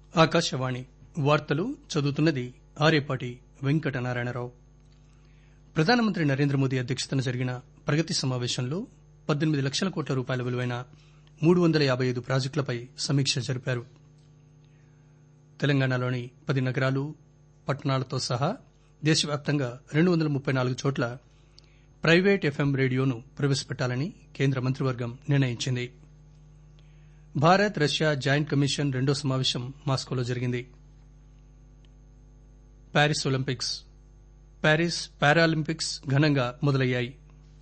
ఆకాశవాణి వార్తలు చదువుతున్నది ఆరేపాటి వెంకటనారాయణరావు ప్రధానమంత్రి నరేంద్రమోదీ అధ్యక్షతన జరిగిన ప్రగతి సమావేశంలో పద్దెనిమిది లక్షల కోట్ల రూపాయల విలువైన మూడు వందల యాబై ఐదు ప్రాజెక్టులపై సమీక్ష జరిపారు తెలంగాణలోని పది నగరాలు పట్టణాలతో సహా దేశవ్యాప్తంగా రెండు వందల ముప్పై నాలుగు చోట్ల ప్రైవేట్ ఎఫ్ఎం రేడియోను ప్రవేశపెట్టాలని కేంద్ర మంత్రివర్గం నిర్ణయించింది భారత్ రష్యా జాయింట్ కమిషన్ రెండో సమావేశం మాస్కోలో జరిగింది ప్యారిస్ ఒలింపిక్స్ ప్యారిస్ పారాలింపిక్స్ ఘనంగా మొదలయ్యాయి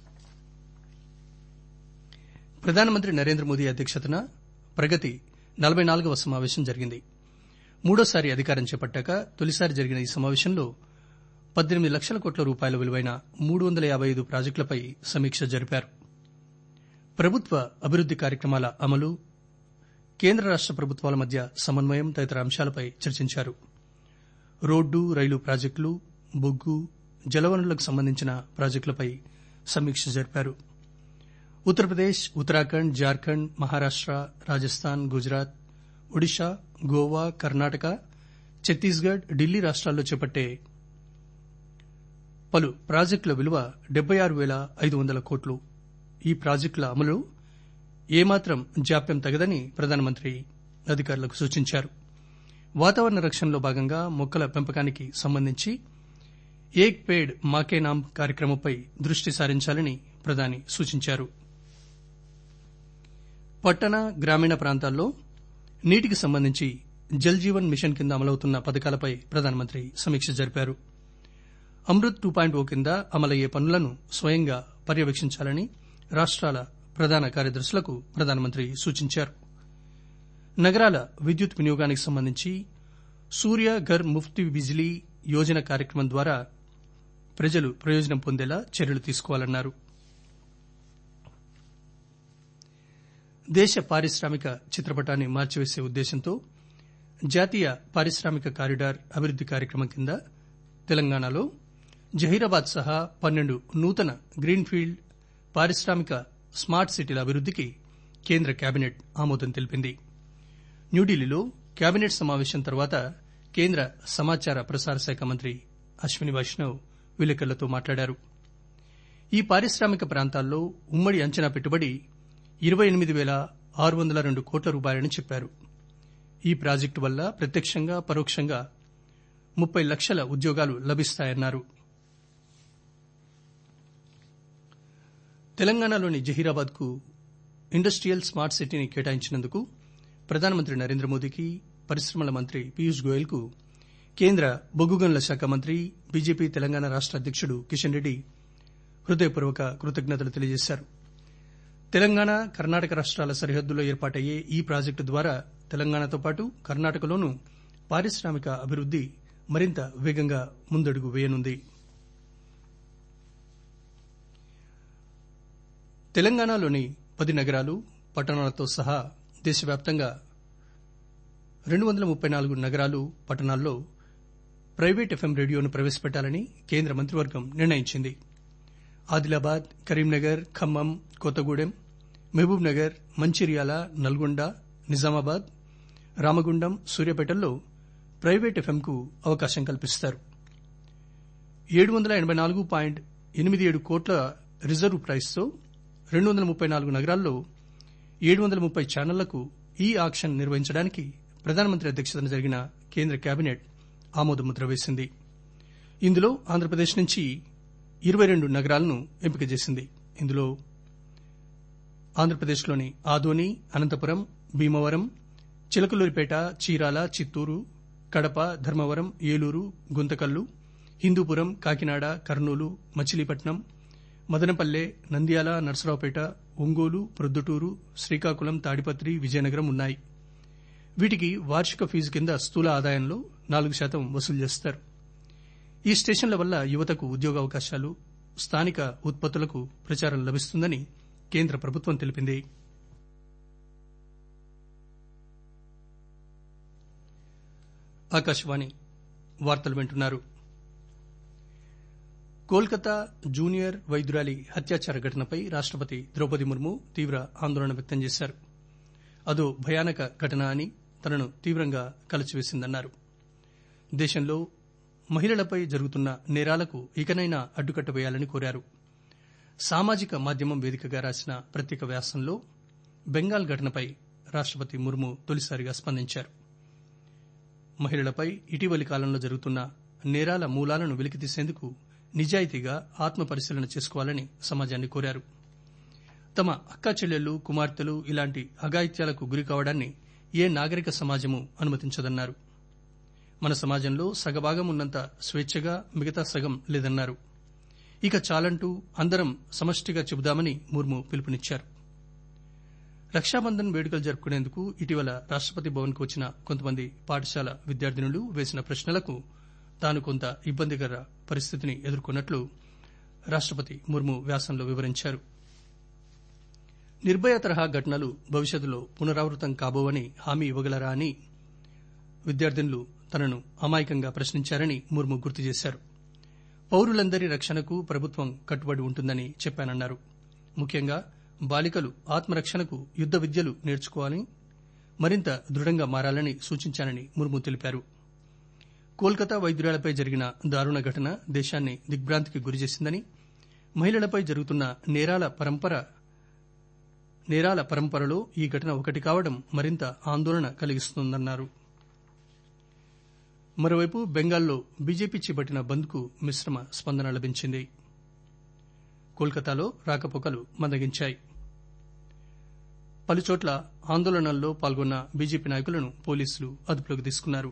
ప్రధానమంత్రి నరేంద్ర మోదీ అధ్యక్షతన ప్రగతి నలబై నాలుగవ సమావేశం జరిగింది మూడోసారి అధికారం చేపట్టాక తొలిసారి జరిగిన ఈ సమావేశంలో పద్దెనిమిది లక్షల కోట్ల రూపాయల విలువైన మూడు వందల యాబై ఐదు ప్రాజెక్టులపై సమీక్ష జరిపారు ప్రభుత్వ అభివృద్ది కార్యక్రమాల అమలు కేంద్ర రాష్ట ప్రభుత్వాల మధ్య సమన్వయం తదితర అంశాలపై చర్చించారు రోడ్డు రైలు ప్రాజెక్టులు బొగ్గు జలవనరులకు సంబంధించిన ప్రాజెక్టులపై సమీక్ష జరిపారు ఉత్తరప్రదేశ్ ఉత్తరాఖండ్ జార్ఖండ్ మహారాష్ట రాజస్థాన్ గుజరాత్ ఒడిశా గోవా కర్ణాటక ఛత్తీస్గఢ్ ఢిల్లీ రాష్టాల్లో చేపట్టే పలు ప్రాజెక్టుల విలువ డెబ్బై ఆరు పేల ఐదు వందల కోట్లు ఈ ప్రాజెక్టుల అమలు ఏమాత్రం జాప్యం తగదని ప్రధానమంత్రి అధికారులకు సూచించారు వాతావరణ రక్షణలో భాగంగా మొక్కల పెంపకానికి సంబంధించి ఏక్ పేడ్ మాకే నామ్ కార్యక్రమంపై దృష్టి సారించాలని ప్రధాని సూచించారు పట్టణ గ్రామీణ ప్రాంతాల్లో నీటికి సంబంధించి జల్ జీవన్ మిషన్ కింద అమలవుతున్న పథకాలపై ప్రధానమంత్రి సమీక్ష జరిపారు అమృత్ టూ పాయింట్ ఓ కింద అమలయ్యే పనులను స్వయంగా పర్యవేక్షించాలని రాష్టాల ప్రధాన కార్యదర్శులకు ప్రధానమంత్రి సూచించారు నగరాల విద్యుత్ వినియోగానికి సంబంధించి సూర్య ఘర్ ముఫ్తీ బిజిలీ యోజన కార్యక్రమం ద్వారా ప్రజలు ప్రయోజనం పొందేలా చర్యలు తీసుకోవాలన్నారు దేశ పారిశ్రామిక చిత్రపటాన్ని మార్చివేసే ఉద్దేశంతో జాతీయ పారిశ్రామిక కారిడార్ అభివృద్ది కార్యక్రమం కింద తెలంగాణలో జహీరాబాద్ సహా పన్నెండు నూతన గ్రీన్ఫీల్డ్ పారిశ్రామిక స్మార్ట్ సిటీల అభివృద్దికి కేంద్ర కేబినెట్ ఆమోదం తెలిపింది న్యూఢిల్లీలో కేబినెట్ సమావేశం తర్వాత కేంద్ర సమాచార ప్రసార శాఖ మంత్రి అశ్విని వైష్ణవ్ విలేకరులతో మాట్లాడారు ఈ పారిశ్రామిక ప్రాంతాల్లో ఉమ్మడి అంచనా పెట్టుబడి ఇరవై ఎనిమిది పేల ఆరు వందల రెండు కోట్ల రూపాయలని చెప్పారు ఈ ప్రాజెక్టు వల్ల ప్రత్యక్షంగా పరోక్షంగా ముప్పై లక్షల ఉద్యోగాలు లభిస్తాయన్నారు తెలంగాణలోని జహీరాబాద్ కు ఇండస్టియల్ స్మార్ట్ సిటీని కేటాయించినందుకు ప్రధానమంత్రి నరేంద్ర మోదీకి పరిశ్రమల మంత్రి పీయూష్ గోయల్ కు కేంద్ర బొగ్గు గనుల శాఖ మంత్రి బీజేపీ తెలంగాణ రాష్ట అధ్యకుడు కిషన్ రెడ్డి హృదయపూర్వక కృతజ్ఞతలు తెలియజేశారు తెలంగాణ కర్ణాటక రాష్టాల సరిహద్దుల్లో ఏర్పాటయ్యే ఈ ప్రాజెక్టు ద్వారా తెలంగాణతో పాటు కర్ణాటకలోనూ పారిశ్రామిక అభివృద్ది మరింత వేగంగా ముందడుగు వేయనుంది తెలంగాణలోని పది నగరాలు పట్టణాలతో సహా దేశవ్యాప్తంగా రెండు వందల ముప్పై నాలుగు నగరాలు పట్టణాల్లో ప్రైవేట్ ఎఫ్ఎం రేడియోను ప్రవేశపెట్టాలని కేంద్ర మంత్రివర్గం నిర్ణయించింది ఆదిలాబాద్ కరీంనగర్ ఖమ్మం కొత్తగూడెం మహబూబ్ నగర్ మంచిర్యాల నల్గొండ నిజామాబాద్ రామగుండం సూర్యాపేటల్లో ప్రైవేట్ ఎఫ్ఎంకు అవకాశం కల్పిస్తారు ఏడు వందల ఎనబై నాలుగు పాయింట్ ఎనిమిది ఏడు కోట్ల రిజర్వ్ ప్రైస్తో రెండు వందల ముప్పై నాలుగు నగరాల్లో ఏడు వందల ముప్పై ఛానళ్లకు ఈ ఆక్షన్ నిర్వహించడానికి ప్రధానమంత్రి అధ్యక్షతన జరిగిన కేంద్ర కేబినెట్ ఆమోదముద్ర వేసింది ఇందులో ఆంధ్రప్రదేశ్ నుంచి ఇరవై రెండు నగరాలను ఎంపిక చేసింది ఇందులో ఆంధ్రప్రదేశ్లోని ఆదోని అనంతపురం భీమవరం చిలకలూరిపేట చీరాల చిత్తూరు కడప ధర్మవరం ఏలూరు గుంతకల్లు హిందూపురం కాకినాడ కర్నూలు మచిలీపట్నం మదనపల్లె నంద్యాల నర్సరావుపేట ఒంగోలు ప్రొద్దుటూరు శ్రీకాకుళం తాడిపత్రి విజయనగరం ఉన్నాయి వీటికి వార్షిక ఫీజు కింద స్థూల ఆదాయంలో నాలుగు శాతం వసూలు చేస్తారు ఈ స్టేషన్ల వల్ల యువతకు ఉద్యోగావకాశాలు స్థానిక ఉత్పత్తులకు ప్రచారం లభిస్తుందని కేంద్ర ప్రభుత్వం తెలిపింది ఆకాశవాణి వార్తలు వింటున్నారు కోల్కతా జూనియర్ వైద్యురాలి హత్యాచార ఘటనపై రాష్టపతి ద్రౌపది ముర్ము తీవ్ర ఆందోళన వ్యక్తం చేశారు అదో భయానక ఘటన అని తనను తీవ్రంగా కలచివేసిందన్నారు దేశంలో మహిళలపై జరుగుతున్న నేరాలకు ఇకనైనా అడ్డుకట్ట వేయాలని కోరారు సామాజిక మాధ్యమం వేదికగా రాసిన ప్రత్యేక వ్యాసంలో బెంగాల్ ఘటనపై రాష్టపతి ముర్ము తొలిసారిగా స్పందించారు మహిళలపై ఇటీవలి కాలంలో జరుగుతున్న నేరాల మూలాలను వెలికితీసేందుకు నిజాయితీగా ఆత్మ పరిశీలన చేసుకోవాలని సమాజాన్ని కోరారు తమ అక్కా చెల్లెళ్లు కుమార్తెలు ఇలాంటి అఘాయిత్యాలకు గురి కావడాన్ని ఏ నాగరిక సమాజము అనుమతించదన్నారు మన సమాజంలో సగభాగం ఉన్నంత స్వేచ్ఛగా మిగతా సగం లేదన్నారు ఇక చాలంటూ అందరం సమష్టిగా చెబుదామని ముర్ము పిలుపునిచ్చారు రక్షాబంధన్ వేడుకలు జరుపుకునేందుకు ఇటీవల రాష్టపతి భవన్ కు వచ్చిన కొంతమంది పాఠశాల విద్యార్థినులు వేసిన ప్రశ్నలకు తాను కొంత ఇబ్బందికర పరిస్థితిని ఎదుర్కొన్నట్లు రాష్టపతి ముర్ము వ్యాసంలో వివరించారు నిర్భయ తరహా ఘటనలు భవిష్యత్తులో పునరావృతం కాబోవని హామీ ఇవ్వగలరా అని విద్యార్థినులు తనను అమాయకంగా ప్రశ్నించారని ముర్ము గుర్తు చేశారు పౌరులందరి రక్షణకు ప్రభుత్వం కట్టుబడి ఉంటుందని చెప్పానన్నారు ముఖ్యంగా బాలికలు ఆత్మరక్షణకు యుద్ద విద్యలు నేర్చుకోవాలని మరింత దృఢంగా మారాలని సూచించానని ముర్ము తెలిపారు కోల్కతా వైద్యురాలపై జరిగిన దారుణ ఘటన దేశాన్ని దిగ్భ్రాంతికి గురిచేసిందని మహిళలపై జరుగుతున్న నేరాల పరంపర నేరాల పరంపరలో ఈ ఘటన ఒకటి కావడం మరింత ఆందోళన కలిగిస్తోందన్నారు మరోవైపు బెంగాల్లో బీజేపీ చేపట్టిన బంద్కు మిశ్రమ స్పందన లభించింది కోల్కతాలో రాకపోకలు మందగించాయి పలుచోట్ల ఆందోళనల్లో పాల్గొన్న బీజేపీ నాయకులను పోలీసులు అదుపులోకి తీసుకున్నారు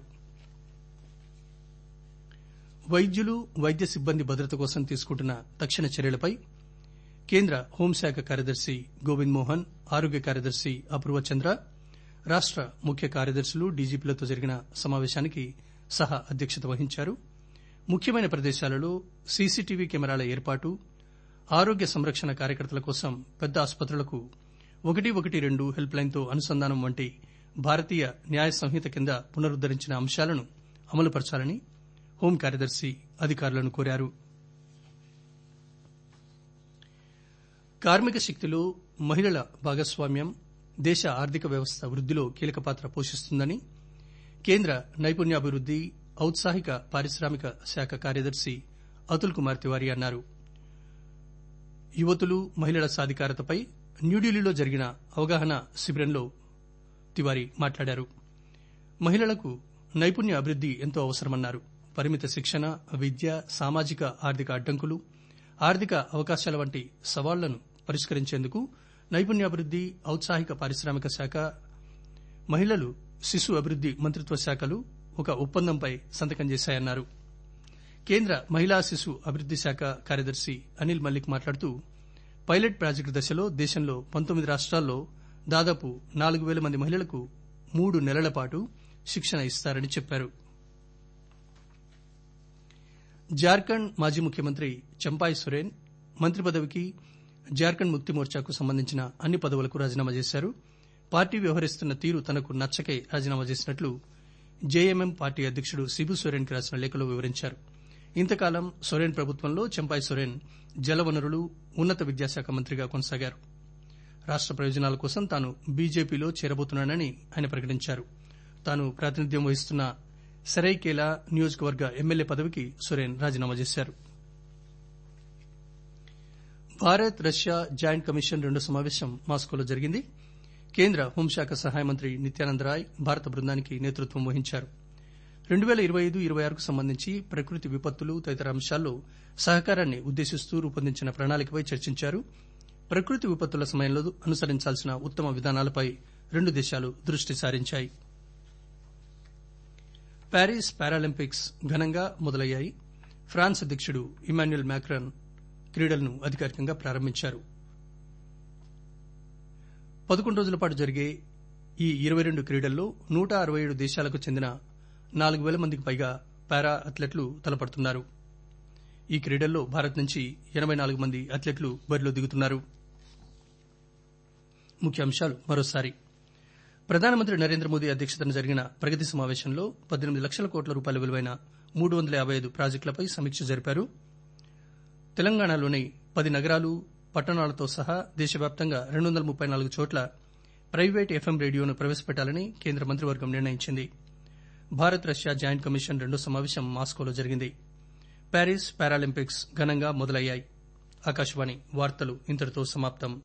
వైద్యులు వైద్య సిబ్బంది భద్రత కోసం తీసుకుంటున్న తక్షణ చర్యలపై కేంద్ర హోంశాఖ కార్యదర్శి గోవింద్ మోహన్ ఆరోగ్య కార్యదర్శి అపూర్వ చంద్ర రాష్ట ముఖ్య కార్యదర్శులు డీజీపీలతో జరిగిన సమావేశానికి సహా అధ్యక్షత వహించారు ముఖ్యమైన ప్రదేశాలలో సీసీటీవీ కెమెరాల ఏర్పాటు ఆరోగ్య సంరక్షణ కార్యకర్తల కోసం పెద్ద ఆసుపత్రులకు ఒకటి ఒకటి రెండు హెల్ప్ లైన్తో అనుసంధానం వంటి భారతీయ న్యాయ సంహిత కింద పునరుద్దరించిన అంశాలను అమలుపరచాలని హోం కార్యదర్శి అధికారులను కోరారు కార్మిక శక్తిలో మహిళల భాగస్వామ్యం దేశ ఆర్థిక వ్యవస్థ వృద్దిలో కీలక పాత్ర పోషిస్తుందని కేంద్ర నైపుణ్యాభివృద్ది ఔత్సాహిక పారిశ్రామిక శాఖ కార్యదర్శి అతుల్ కుమార్ తివారీ అన్నారు యువతులు మహిళల సాధికారతపై న్యూఢిల్లీలో జరిగిన అవగాహన శిబిరంలో తివారీ మాట్లాడారు మహిళలకు నైపుణ్య అభివృద్ది ఎంతో అవసరమన్నారు పరిమిత శిక్షణ విద్య సామాజిక ఆర్థిక అడ్డంకులు ఆర్థిక అవకాశాల వంటి సవాళ్లను పరిష్కరించేందుకు నైపుణ్యాభివృద్ది ఔత్సాహిక పారిశ్రామిక శాఖ మహిళలు శిశు అభివృద్ది మంత్రిత్వ శాఖలు ఒక ఒప్పందంపై సంతకం చేశాయన్నారు కేంద్ర మహిళా శిశు అభివృద్ది శాఖ కార్యదర్శి అనిల్ మల్లిక్ మాట్లాడుతూ పైలట్ ప్రాజెక్టు దశలో దేశంలో పంతొమ్మిది రాష్ట్రాల్లో దాదాపు నాలుగు పేల మంది మహిళలకు మూడు నెలల పాటు శిక్షణ ఇస్తారని చెప్పారు జార్ఖండ్ మాజీ ముఖ్యమంత్రి చంపాయ్ సొరేన్ మంత్రి పదవికి జార్ఖండ్ ముక్తి మోర్చాకు సంబంధించిన అన్ని పదవులకు రాజీనామా చేశారు పార్టీ వ్యవహరిస్తున్న తీరు తనకు నచ్చకే రాజీనామా చేసినట్లు జేఎంఎం పార్టీ అధ్యకుడు శిబు సోరెన్ కి రాసిన లేఖలో వివరించారు ఇంతకాలం సొరేన్ ప్రభుత్వంలో చంపాయ్ సొరేన్ జలవనరులు ఉన్నత విద్యాశాఖ మంత్రిగా కొనసాగారు రాష్ట ప్రయోజనాల కోసం తాను బీజేపీలో చేరబోతున్నానని ఆయన ప్రకటించారు తాను ప్రాతినిధ్యం వహిస్తున్న సరైకేలా నియోజకవర్గ ఎమ్మెల్యే పదవికి సొరేన్ రాజీనామా చేశారు భారత్ రష్యా జాయింట్ కమిషన్ రెండో సమావేశం మాస్కోలో జరిగింది కేంద్ర హోంశాఖ సహాయ మంత్రి నిత్యానంద్ రాయ్ భారత బృందానికి నేతృత్వం వహించారు రెండు పేల ఇరవై ఐదు ఇరవై ఆరుకు సంబంధించి ప్రకృతి విపత్తులు తదితర అంశాల్లో సహకారాన్ని ఉద్దేశిస్తూ రూపొందించిన ప్రణాళికపై చర్చించారు ప్రకృతి విపత్తుల సమయంలో అనుసరించాల్సిన ఉత్తమ విధానాలపై రెండు దేశాలు దృష్టి సారించాయి ప్యారిస్ పారాలింపిక్స్ ఘనంగా మొదలయ్యాయి ఫ్రాన్స్ అధ్యకుడు ఇమాన్యుయల్ మ్యాక్రాన్ క్రీడలను అధికారికంగా ప్రారంభించారు పదకొండు రోజుల పాటు జరిగే ఈ ఇరవై రెండు క్రీడల్లో నూట అరవై ఏడు దేశాలకు చెందిన నాలుగు పేల మందికి పైగా పారా అథ్లెట్లు తలపడుతున్నారు ఈ క్రీడల్లో భారత్ నుంచి ఎనబై నాలుగు మంది అథ్లెట్లు బరిలో దిగుతున్నారు ముఖ్యాంశాలు మరోసారి ప్రధానమంత్రి నరేంద్ర మోదీ అధ్యక్షతన జరిగిన ప్రగతి సమావేశంలో పద్దెనిమిది లక్షల కోట్ల రూపాయల విలువైన మూడు వందల యాబై ఐదు ప్రాజెక్టులపై సమీక్ష జరిపారు తెలంగాణలోని పది నగరాలు పట్టణాలతో సహా దేశవ్యాప్తంగా రెండు వందల ముప్పై నాలుగు చోట్ల ప్రైవేట్ ఎఫ్ఎం రేడియోను ప్రవేశపెట్టాలని కేంద్ర మంత్రివర్గం నిర్ణయించింది భారత్ రష్యా జాయింట్ కమిషన్ రెండో సమావేశం మాస్కోలో జరిగింది ప్యారిస్ పారాలింపిక్స్ ఘనంగా మొదలయ్యాయి ఆకాశవాణి వార్తలు ఇంతటితో సమాప్తం